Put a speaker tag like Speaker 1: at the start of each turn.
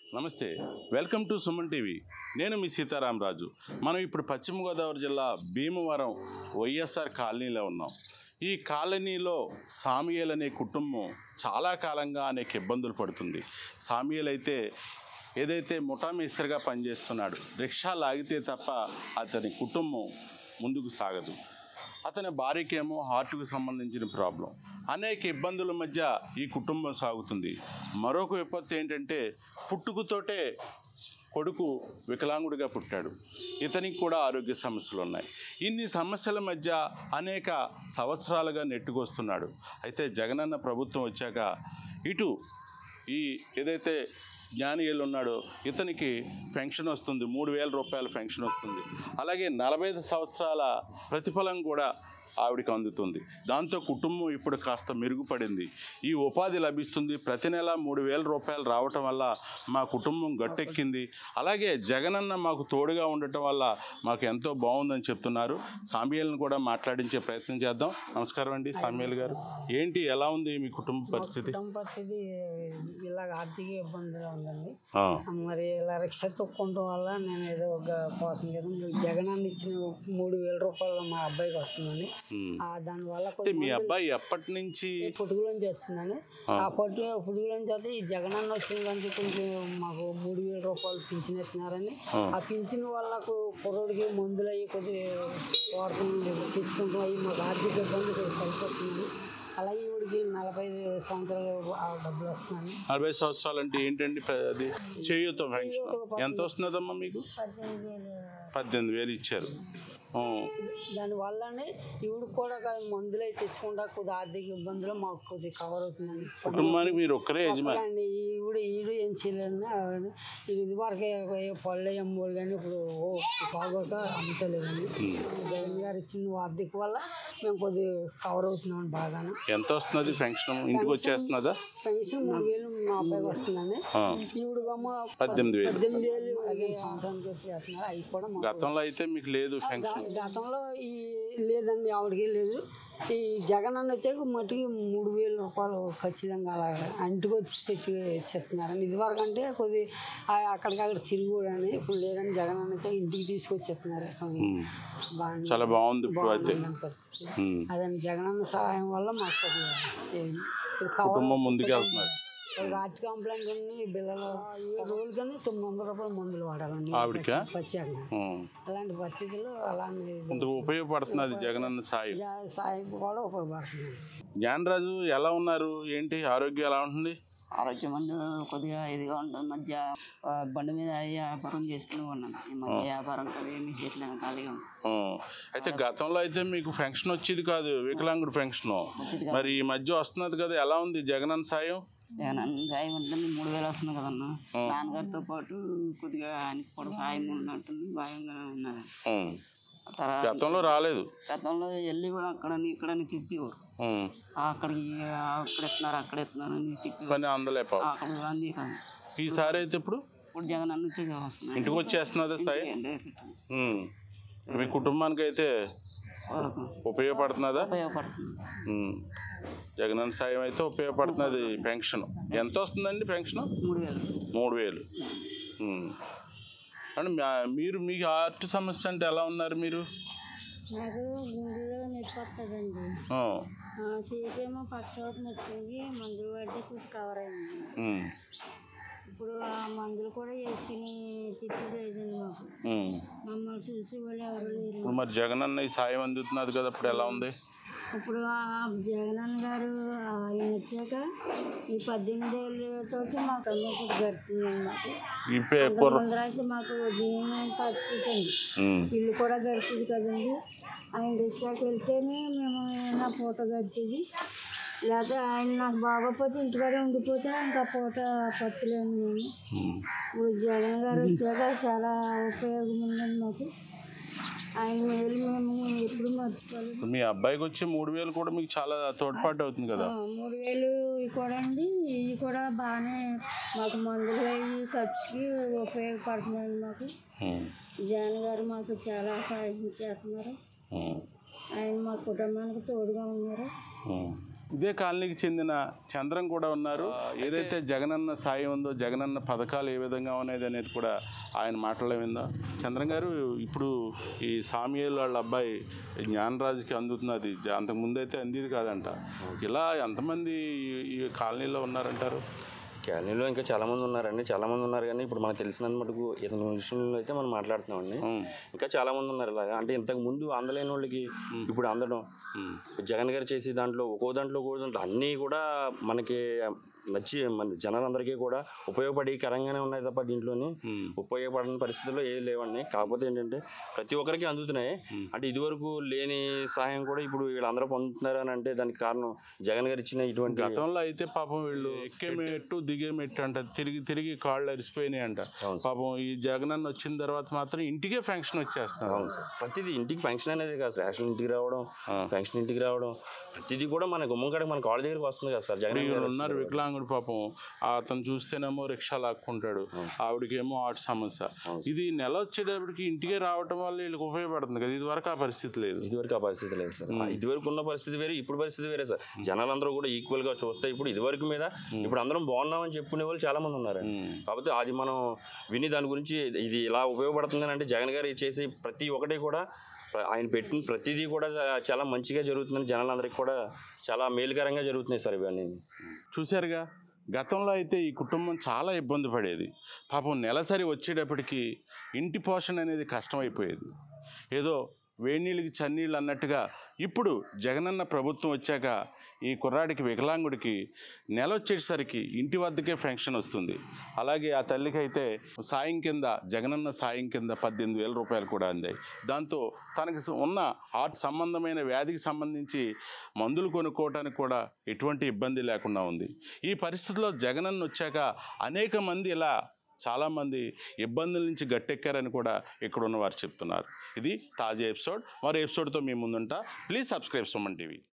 Speaker 1: నమస్తే welcome to Suman TV నేను మీ సీతారామరాజు మనం ఇప్పుడు పశ్చిమ గోదావరి జిల్లా భీమవరం వైఎస్ఆర్ కాలనీలో ఉన్నాం ఈ కాలనీలో సామియల్ అనే కుటుంబం చాలా కాలంగా అనేక ఇబ్బందులు పడుతుంది సామియల్ అయితే ఏదైతే ముఠా మేస్త్రిగా పనిచేస్తున్నాడు రిక్షా లాగితే తప్ప అతని కుటుంబం ముందుకు సాగదు అతని భార్యకేమో హార్ట్కు సంబంధించిన ప్రాబ్లం అనేక ఇబ్బందుల మధ్య ఈ కుటుంబం సాగుతుంది మరొక విపత్తు ఏంటంటే పుట్టుకతోటే కొడుకు వికలాంగుడిగా పుట్టాడు ఇతనికి కూడా ఆరోగ్య సమస్యలు ఉన్నాయి ఇన్ని సమస్యల మధ్య అనేక సంవత్సరాలుగా నెట్టుకొస్తున్నాడు అయితే జగనన్న ప్రభుత్వం వచ్చాక ఇటు ఈ ఏదైతే జ్ఞానియలు ఉన్నాడో ఇతనికి పెన్షన్ వస్తుంది మూడు వేల రూపాయల పెన్షన్ వస్తుంది అలాగే నలభై ఐదు సంవత్సరాల ప్రతిఫలం కూడా ఆవిడకి అందుతుంది దాంతో కుటుంబం ఇప్పుడు కాస్త మెరుగుపడింది ఈ ఉపాధి లభిస్తుంది ప్రతి నెల మూడు వేల రూపాయలు రావటం వల్ల మా కుటుంబం గట్టెక్కింది అలాగే జగనన్న మాకు తోడుగా ఉండటం వల్ల మాకు ఎంతో బాగుందని చెప్తున్నారు సామ్యాలను కూడా మాట్లాడించే ప్రయత్నం చేద్దాం నమస్కారం అండి సామ్యాల్ గారు ఏంటి ఎలా ఉంది మీ కుటుంబ పరిస్థితి
Speaker 2: కుటుంబ పరిస్థితి ఇలాగ ఆర్థిక ఇబ్బందిగా ఉందండి
Speaker 1: ఆ,
Speaker 2: మరి ఇలా రిక్షా తొక్కుంటం వల్ల నేను ఏదో ఒక కోసం కదా జగన్ అన్న ఇచ్చిన మూడు వేల రూపాయలు మా అబ్బాయికి వస్తుందని
Speaker 1: ఉమ్.
Speaker 2: ఆ దానివల్ల
Speaker 1: అంటే మీ
Speaker 2: కొంచెం
Speaker 1: అబ్బాయి ఎప్పటి నుంచి
Speaker 2: పుట్టుగులోంచి వస్తుందని ఆ పొట్టు పుట్టుగులోంచి వస్తే ఈ జగన్ అన్న వచ్చిన కానీ కొంచెం మాకు మూడు వేల రూపాయలు పింఛన్ ఇస్తున్నారని
Speaker 1: ఆ.
Speaker 2: ఆ పింఛన్ వాళ్ళకు కుర్రోడికి మందులు అయ్యి కొద్దిగా వాడుకుని తెచ్చుకుంటాం అయ్యి మాకు ఆర్థిక ఇబ్బంది కలిసి వస్తుందని అలాగే ఈవిడికి నలభై ఐదు సంవత్సరాలు ఆ డబ్బులు వస్తున్నాయి
Speaker 1: నలభై సంవత్సరాలు అంటే ఏంటండి ప్ర- అది చేయూత పెన్షన్
Speaker 2: చేయూత
Speaker 1: ఎంత వస్తున్నదమ్మా మీకు
Speaker 2: పద్దెనిమిది వేలు
Speaker 1: పద్దెనిమిది వేలు ఇచ్చారు ఆ,
Speaker 2: దాని వల్లనే ఈవిడ కూడా కాదు మందులు అయితే తెచ్చుకుంటా కొద్ది ఆర్థిక ఇబ్బందులు మాకు కొద్దిగా కవర్ అవుతుందండి
Speaker 1: కుటుంబానికి మీరు ఒక్కరే యజమాని
Speaker 2: అండి ఈవిడ ఈడు ఏం చేయలేదని ఆవిడ ఇది వరకే పళ్ళు అమ్మోడు కానీ ఇప్పుడు ఓ బాగోక అమ్ముతలేదండి జగన్ గారు ఇచ్చిన ఆర్థిక వల్ల మేము కొద్దిగా కవర్ అవుతున్నాం బాగాను
Speaker 1: ఎంత వస్తున్నది పెన్షన్ ఇంటికి వచ్చేస్తున్నదా
Speaker 2: పెన్షన్ మూడు వేలు మా అబ్బాయికి వస్తుందండి
Speaker 1: ఆ,
Speaker 2: ఈవిడకమ్మ
Speaker 1: పద్దెనిమిది వేలు
Speaker 2: పద్దెనిమిది వేలు పదిహేను సంవత్సరానికి చేస్తున్నారు అవి కూడా మాకు
Speaker 1: గతంలో అయితే మీకు లేదు పెన్షన్
Speaker 2: గా- గతంలో ఈ లేదండి ఆవిడకి లేదు ఈ జగన్ అన్న వచ్చాక మట్టుకి మూడు వేల రూపాయలు ఖచ్చితంగా అలాగా ఇంటికి వచ్చి పెట్టి చెప్తున్నారండి ఇదివరకు అంటే కొద్ది ఆ- అక్కడికక్కడ తిరుగుడని ఇప్పుడు లేదని జగన్ అన్న వచ్చాక ఇంటికి తీసుకొచ్చి చెప్తున్నారు
Speaker 1: ఉమ్,
Speaker 2: బాగా
Speaker 1: చాలా బాగుంది ఇప్పుడు అయితే ఉమ్,
Speaker 2: అదండి జగన్ అన్న సహాయం వల్ల మాకు కొద్దిగా ఏ- ఇప్పుడు కవర్
Speaker 1: కుటుంబం ముందుకు వెళ్తున్నారు
Speaker 2: హార్ట్ కంప్లైంట్ ఉంది బిళ్ళలు రోజు కానీ తొమ్మిది వందల రూపాయల మందులు వాడాలండి
Speaker 1: ఆవిడకా?
Speaker 2: ప్రత్యేకంగా
Speaker 1: ఉమ్,
Speaker 2: అలాంటి పరిస్థితులు అలాంటి
Speaker 1: కొంత ఉపయోగపడుతున్నది జగనన్న సాయం
Speaker 2: జా- సాయం కూడా ఉపయోగపడుతుంది
Speaker 1: జ్ఞానరాజు ఎలా ఉన్నారు ఏంటి ఆరోగ్యం ఎలా ఉంటుంది
Speaker 3: ఆరోగ్యం అంటే కొద్దిగా ఇదిగా ఉంటుంది మధ్య ఆ, బండి మీద వ్యాపారం చేసుకుని ఉన్నాను ఈ మధ్య వ్యాపారం కదా ఏమీ చేయట్లేదు ఖాళీగా ఉంది.
Speaker 1: ఆ, అయితే గతంలో అయితే మీకు పెన్షన్ వచ్చేది కాదు వికలాంగుడు పెన్షన్ మరి ఈ మధ్య వస్తున్నది కదా ఎలా ఉంది జగనన్న సాయం
Speaker 3: జగన్ అన్న సాయం అంటే మూడు వేలు వస్తుంది కదన్న నాన్నగారితో పాటు కొద్దిగా ఆయనకి కూడా సాయం ఉన్నట్టుంది భయంగా ఉన్నది
Speaker 1: ఉమ్,
Speaker 3: ఆ తర్వాత
Speaker 1: గతంలో రాలేదు
Speaker 3: గతంలో వెళ్ళి అక్కడని ఇక్కడని తిప్పేవారు
Speaker 1: ఉమ్,
Speaker 3: అక్కడికి అక్కడ ఎత్తున్నారు అక్కడ ఎత్తున్నారు అని తిప్పి
Speaker 1: పని అందలేపావు
Speaker 3: అక్కడ అంది కాదు
Speaker 1: ఈసారి అయితే ఇప్పుడు
Speaker 3: ఇప్పుడు జగన్ అన్న వచ్చి వస్తున్నాయి
Speaker 1: ఇంటికి వచ్చేస్తున్నదా సాయం
Speaker 3: ఇంటికి
Speaker 1: ఉమ్, మీ కుటుంబానికి అయితే
Speaker 3: వాళ్ళకు
Speaker 1: ఉపయోగపడుతున్నదా
Speaker 3: ఉపయోగపడుతుంది
Speaker 1: ఉమ్, జగనన్న సాయం అయితే ఉపయోగపడుతున్నది పెన్షన్ ఎంత వస్తుందండి పెన్షన్
Speaker 3: మూడు వేలు
Speaker 1: మూడు వేలు ఉమ్. అంటే మా- మీరు మీకు హార్ట్ సమస్య అంటే ఎలా ఉన్నారు మీరు
Speaker 4: నాకు గుండెలో నొప్పి వస్తుందండి
Speaker 1: ఆ,
Speaker 4: సీకేమో పక్షవాతం వచ్చింది మందులు పడితే కొంచెం కవర్ అయింది
Speaker 1: ఉమ్,
Speaker 4: ఇప్పుడు ఆ మందులు కూడా వేసుకుని తిప్పి లేదండి మాకు
Speaker 1: ఉమ్.
Speaker 4: మమ్మల్ని చూసి వాళ్ళు ఎవరు లేరు
Speaker 1: ఇప్పుడు మరి జగనన్న ఈ సాయం అందుతున్నది కదా ఇప్పుడు ఎలా ఉంది
Speaker 4: ఇప్పుడు ఆ జగనన్న గారు ఆయన వచ్చాక ఈ పద్దెనిమిది ఏళ్ళతోటి మాకు అందరికీ గడుపుతుందండి మాకు
Speaker 1: ఈ పే కుర్ర
Speaker 4: ముందర అయితే మాకు దీని పరిస్థితి అండి
Speaker 1: ఉమ్,
Speaker 4: ఇల్లు కూడా గడిచేది కదండి ఆయన రిక్షాకి వెళ్తేనే మేము నా పూట గడిచేది లేకపోతే ఆయన నాకు బాగోపోతే ఇంటికాడే ఉండిపోతే ఇంకా పూట పట్టలేము మేము
Speaker 1: ఉమ్.
Speaker 4: ఇప్పుడు జగన్ గారు వచ్చాక చాలా ఉపయోగం ఉందండి మాకు ఆయన మేలు మేము ఎప్పుడు మర్చిపోలేదు
Speaker 1: ఇప్పుడు మీ అబ్బాయికి వచ్చే మూడు వేలు కూడా మీకు చాలా తోడ్పాటు అవుతుంది కదా
Speaker 4: ఆ, మూడు వేలు ఇవి కూడా అండి ఇవి కూడా బాగానే మాకు మందులు అవి ఖర్చుకి ఉపయోగపడుతున్నాయండి మాకు
Speaker 1: ఉమ్,
Speaker 4: జగన్ గారు మాకు చాలా సహాయం చేస్తున్నారు
Speaker 1: ఉమ్,
Speaker 4: ఆయన మా కుటుంబానికి తోడుగా ఉన్నారు
Speaker 1: ఉమ్. ఇదే కాలనీకి చెందిన చంద్రం కూడా ఉన్నారు ఏదైతే జగనన్న సాయం ఉందో జగనన్న పథకాలు ఏ విధంగా ఉన్నాయి అనేది కూడా ఆయన మాటల్లో విందా చంద్రం గారు ఇప్పుడు ఈ సామ్యుల్ వాళ్ళ అబ్బాయి జ్ఞానరాజుకి అందుతున్నది జ- అంతకు ముందు అయితే అందేది కాదంట ఇలా ఎంతమంది ఈ- ఈ కాలనీలో ఉన్నారంటారు
Speaker 5: కాలనీలో ఇంకా చాలా మంది ఉన్నారండి చాలా మంది ఉన్నారు కానీ ఇప్పుడు మనకు తెలిసినంత మటుకు ఇతని విషయంలో అయితే మనం మాట్లాడుతున్నామండి
Speaker 1: ఉమ్,
Speaker 5: ఇంకా చాలా మంది ఉన్నారు ఇలాగా అంటే ఇంతకు ముందు అందలేని వాళ్ళకి ఇప్పుడు అందడం
Speaker 1: ఉమ్,
Speaker 5: జగన్ గారు చేసే దాంట్లో ఒక్కో దాంట్లో ఒక్కో దాంట్లో అన్నీ కూడా మనకి నచ్చి మన జనాలందరికీ కూడా ఉపయోగపడేకరంగానే ఉన్నాయి తప్ప దీంట్లోని
Speaker 1: ఉమ్,
Speaker 5: ఉపయోగపడని పరిస్థితుల్లో ఏది లేవండి కాకపోతే ఏంటంటే ప్రతి ఒక్కరికి అందుతున్నాయి అంటే ఇదివరకు లేని సహాయం కూడా ఇప్పుడు వీళ్ళందరూ పొందుతున్నారు అని అంటే దానికి కారణం జగన్ గారు ఇచ్చిన ఇటువంటి
Speaker 1: గతంలో అయితే పాపం వీళ్ళు ఎక్కే మెట్టు దిగే మెట్టు అంట తిరిగి తిరిగి కాళ్ళు అరిసిపోయినాయి అంట
Speaker 5: అవును సార్.
Speaker 1: పాపం ఈ జగనన్న వచ్చిన తర్వాత మాత్రం ఇంటికే ఫంక్షన్ వచ్చేస్తున్నారు
Speaker 5: అవును సార్ ప్రతిదీ ఇంటికి ఫంక్షన్ అనేది కాదు సార్ రేషన్ ఇంటికి రావడం
Speaker 1: ఆ.
Speaker 5: ఫంక్షన్ ఇంటికి రావడం ప్రతిదీ కూడా మన గుమ్మం కాడికి మన కాలేజ్ దగ్గరికి వస్తుంది కదా సార్ జగన్
Speaker 1: ఇప్పుడు
Speaker 5: గారు
Speaker 1: వీళ్ళు
Speaker 5: వచ్చిన
Speaker 1: ఉన్నారు
Speaker 5: తర్వాత.
Speaker 1: వికలాంగుడు పాపం ఆ అతను చూస్తేనేమో రిక్షా లాక్కుంటాడు ఆవిడకేమో ఆట సమస్య
Speaker 5: అవును.
Speaker 1: ఇది నెల వచ్చేటప్పటికి ఇంటికే రావటం వల్ల వీళ్ళకి ఉపయోగపడుతుంది కదా ఇది వరకు ఆ పరిస్థితి లేదు
Speaker 5: ఇదివరకు ఆ పరిస్థితి లేదు సార్ ఆ ఇదివరకు ఉన్న పరిస్థితి వేరే ఇప్పుడు పరిస్థితి వేరే సార్ జనాలందరూ కూడా ఈక్వల్ గా చూస్తే ఇప్పుడు ఇదివరకు మీద ఇప్పుడు అందరం బాగున్నామని చెప్పుకునే వాళ్ళు చాలా మంది ఉన్నారు
Speaker 1: ఉమ్.
Speaker 5: కాకపోతే అది మనం విని దాని గురించి ఇది ఇలా ఉపయోగపడుతుంది అని అంటే జగన్ గారు చేసే ప్రతి ఒక్కటి కూడా ప్ర- ఆయన పెట్టిన ప్రతిదీ కూడా చా- చాలా మంచిగా జరుగుతుందని జనాలందరికీ కూడా చాలా మేలుకరంగా జరుగుతున్నాయి సార్ ఇవన్నీ
Speaker 1: చూశారుగా గతంలో అయితే ఈ కుటుంబం చాలా ఇబ్బంది పడేది పాపం నెలసరి వచ్చేటప్పటికి ఇంటి పోషణ అనేది కష్టమైపోయేది ఏదో వేడినీళ్ళకి చన్నీళ్ళు అన్నట్టుగా ఇప్పుడు జగనన్న ప్రభుత్వం వచ్చాక ఈ కుర్రాడికి వికలాంగుడికి నెల వచ్చేసరికి ఇంటి వద్దకే ఫెన్షన్ వస్తుంది అలాగే ఆ తల్లికి అయితే సాయం కింద జగనన్న సాయం కింద పద్దెనిమిది వేల రూపాయలు కూడా అందాయి దాంతో తనకి ఉన్న హార్ట్ సంబంధమైన వ్యాధికి సంబంధించి మందులు కొనుక్కోవడానికి కూడా ఎటువంటి ఇబ్బంది లేకుండా ఉంది ఈ పరిస్థితుల్లో జగనన్న వచ్చాక అనేక మంది ఇలా చాలామంది ఇబ్బందుల నుంచి గట్టెక్కారని కూడా ఇక్కడ ఉన్న వారు చెప్తున్నారు ఇది తాజా ఎపిసోడ్ మరో ఎపిసోడ్తో మీ ముందుంటా ప్లీజ్ సబ్స్క్రైబ్ సుమన్ టీవీ